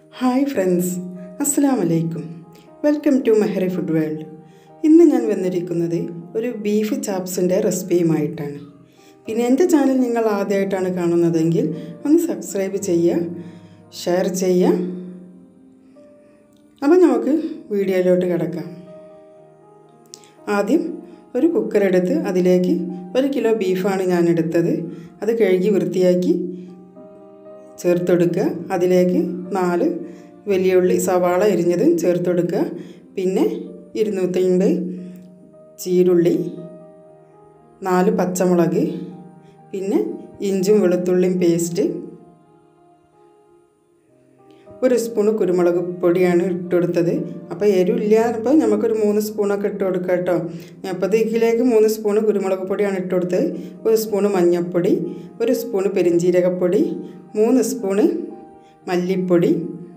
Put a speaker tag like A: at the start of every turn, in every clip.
A: hi friends അസ്സാം വലൈക്കും welcome to Mehari food world ഇന്ന് ഞാൻ വന്നിരിക്കുന്നത് ഒരു ബീഫ് ചാപ്സിൻ്റെ റെസിപ്പിയുമായിട്ടാണ് പിന്നെ എൻ്റെ ചാനൽ നിങ്ങൾ ആദ്യമായിട്ടാണ് കാണുന്നതെങ്കിൽ ഒന്ന് സബ്സ്ക്രൈബ് ചെയ്യുക ഷെയർ ചെയ്യുക അപ്പോൾ നമുക്ക് വീഡിയോയിലോട്ട് കിടക്കാം ആദ്യം ഒരു കുക്കർ എടുത്ത് അതിലേക്ക് ഒരു കിലോ ബീഫാണ് ഞാൻ എടുത്തത് അത് കഴുകി വൃത്തിയാക്കി ചേർത്തെടുക്കുക അതിലേക്ക് നാല് വലിയ ഉള്ളി സവാള എരിഞ്ഞതും ചേർത്തെടുക്കുക പിന്നെ ഇരുന്നൂറ്റമ്പത് ചീരുള്ളി നാല് പച്ചമുളക് പിന്നെ ഇഞ്ചും വെളുത്തുള്ളിയും പേസ്റ്റ് ഒരു സ്പൂണ് കുരുമുളക് പൊടിയാണ് ഇട്ടുകൊടുത്തത് അപ്പോൾ എരിവില്ലാത്തപ്പോൾ നമുക്കൊരു മൂന്ന് സ്പൂണൊക്കെ ഇട്ട് കൊടുക്കാം കേട്ടോ അപ്പോൾ ഇതിലേക്ക് മൂന്ന് സ്പൂണ് കുരുമുളക് പൊടിയാണ് ഇട്ട് കൊടുത്തത് ഒരു സ്പൂണ് മഞ്ഞൾപ്പൊടി ഒരു സ്പൂണ് പെരിഞ്ജീരകപ്പൊടി മൂന്ന് സ്പൂണ് മല്ലിപ്പൊടി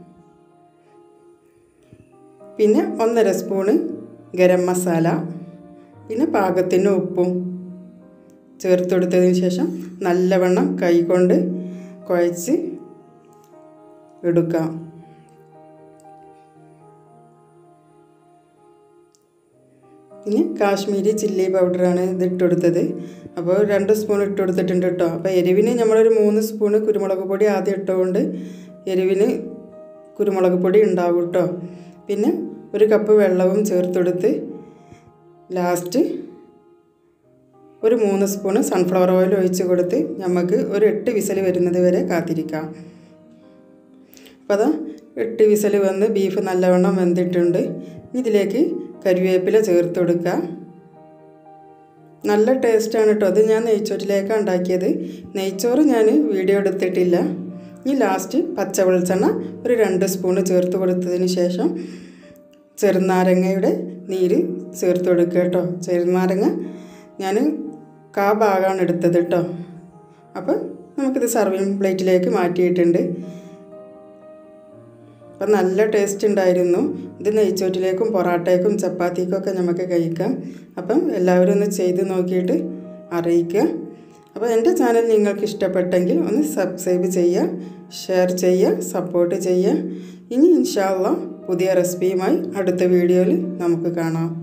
A: പിന്നെ ഒന്നര സ്പൂണ് ഗരം മസാല പിന്നെ പാകത്തിന് ഉപ്പും ചേർത്ത് കൊടുത്തതിന് ശേഷം നല്ലവണ്ണം കൈകൊണ്ട് കുഴച്ച് എടുക്കാം പിന്നെ കാശ്മീരി ചില്ലി പൗഡറാണ് ഇത് ഇട്ടുകൊടുത്തത് അപ്പോൾ രണ്ട് സ്പൂൺ ഇട്ട് കൊടുത്തിട്ടുണ്ട് കേട്ടോ അപ്പോൾ എരിവിന് നമ്മളൊരു മൂന്ന് സ്പൂണ് കുരുമുളക് പൊടി ആദ്യം ഇട്ടുകൊണ്ട് എരിവിന് കുരുമുളക് പൊടി ഉണ്ടാവും കേട്ടോ പിന്നെ ഒരു കപ്പ് വെള്ളവും ചേർത്തെടുത്ത് ലാസ്റ്റ് ഒരു മൂന്ന് സ്പൂണ് സൺഫ്ലവർ ഓയിൽ ഒഴിച്ച് കൊടുത്ത് നമുക്ക് ഒരു എട്ട് വിസൽ വരുന്നത് വരെ കാത്തിരിക്കാം അപ്പോൾ അതാ എട്ട് വിസൽ വന്ന് ബീഫ് നല്ലവണ്ണം വെന്തിട്ടുണ്ട് ഇതിലേക്ക് കരിവേപ്പില ചേർത്ത് കൊടുക്കുക നല്ല ടേസ്റ്റാണ് കേട്ടോ അത് ഞാൻ നെയ്ച്ചോറ്റിലേക്കാണ് ഉണ്ടാക്കിയത് നെയ്ച്ചോറ് ഞാൻ വീഡിയോ എടുത്തിട്ടില്ല ഇനി ലാസ്റ്റ് പച്ച വെളിച്ചെണ്ണ ഒരു രണ്ട് സ്പൂണ് ചേർത്ത് കൊടുത്തതിന് ശേഷം ചെറുനാരങ്ങയുടെ നീര് ചേർത്ത് കൊടുക്കുക കേട്ടോ ചെറുനാരങ്ങ ഞാൻ കാ ഭാഗമാണ് എടുത്തത് കേട്ടോ അപ്പോൾ നമുക്കിത് സർവിങ് പ്ലേറ്റിലേക്ക് മാറ്റിയിട്ടുണ്ട് അപ്പം നല്ല ടേസ്റ്റ് ഉണ്ടായിരുന്നു ഇത് നെയ്ച്ചോറ്റിലേക്കും പൊറാട്ടയ്ക്കും ചപ്പാത്തിക്കും ഒക്കെ നമുക്ക് കഴിക്കാം അപ്പം എല്ലാവരും ഒന്ന് ചെയ്ത് നോക്കിയിട്ട് അറിയിക്കുക അപ്പോൾ എൻ്റെ ചാനൽ നിങ്ങൾക്ക് ഇഷ്ടപ്പെട്ടെങ്കിൽ ഒന്ന് സബ്സ്ക്രൈബ് ചെയ്യുക ഷെയർ ചെയ്യുക സപ്പോർട്ട് ചെയ്യുക ഇനി ഇൻഷാല്ല പുതിയ റെസിപ്പിയുമായി അടുത്ത വീഡിയോയിൽ നമുക്ക് കാണാം